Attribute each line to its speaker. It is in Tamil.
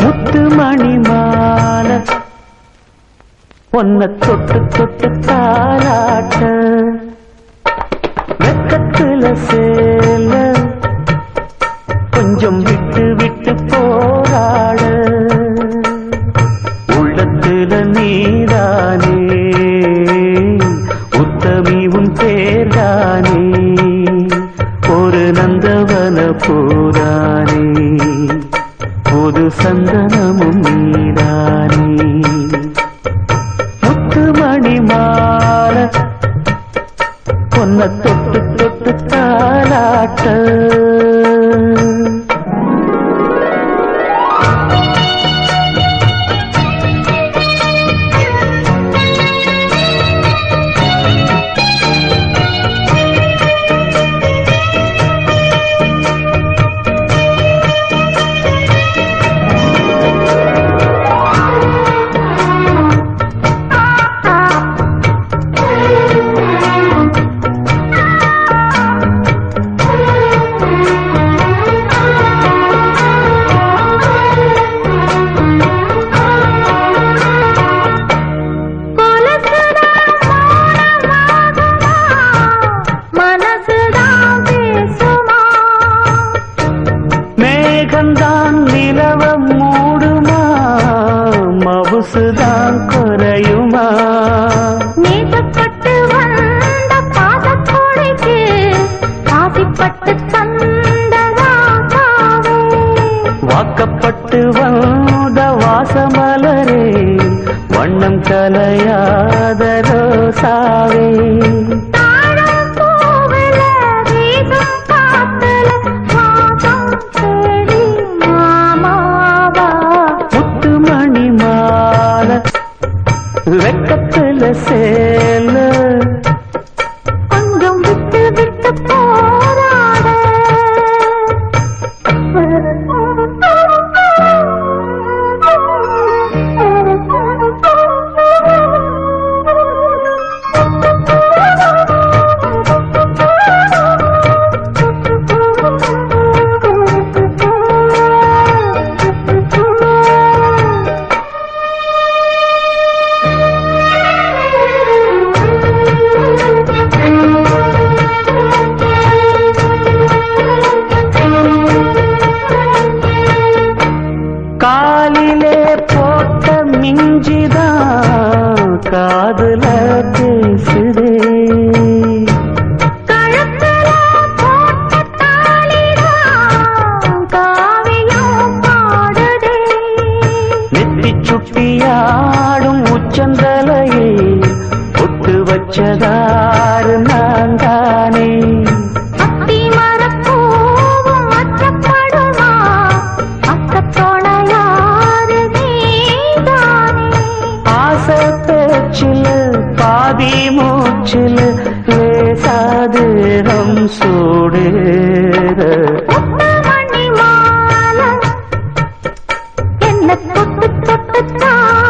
Speaker 1: முத்து மணி மாலை பொன்ன தொட்டு தொட்டு தாராட்ட வெக்கத்துல சேல கொஞ்சம் விட்டு விட்டு போராட உள்ளத்துல நீதானே உத்தமி உன் பேர்தானே ஒரு நந்தவன பூரானே புது சந்தனமும் நீதானே முத்துமணி மாலை பொன்ன தொட்டு தொட்டு தாலாட்ட
Speaker 2: மனசுதான் பேசுமா
Speaker 1: மேகந்தான் நிலவ மூடுமா மவுசுதான் குறையுமா
Speaker 2: நீட்டப்பட்டு வந்த பாதக்கோடைக்கு ஆசிப்பட்டு தந்ததாகாவே
Speaker 1: வாக்கப்பட்டு வந்த வாசமலரே வண்ணம் கலையாத ரோசாவே
Speaker 2: தாழம் பூவில வீசும் காத்துல வாசம் தேடி மாமாவா
Speaker 1: முத்துமணி மாலை வெக்கத்துல சேல
Speaker 2: கொஞ்சம் விட்டு விட்டு போராட
Speaker 1: காலிலே போட்ட மிஞ்சிதான் காதுல பேசுதே
Speaker 2: கழுத்துல போட்ட தாலிதான் காவியம் பாடுதே
Speaker 1: நெத்தி சுட்டியாடும் உச்சந்தலையே ஒட்டு வச்சதாறு நான் தானே
Speaker 2: அத்தி மரப்பூவும் அச்சப்படுமா அக்கத்தோணையாறு நீதானே
Speaker 1: ஆசை பேச்சில் பாதி மூச்சில் லேசாதேகம் சூடேற
Speaker 2: முத்துமணி மாலை என்ன தொட்டு தொட்டு தான்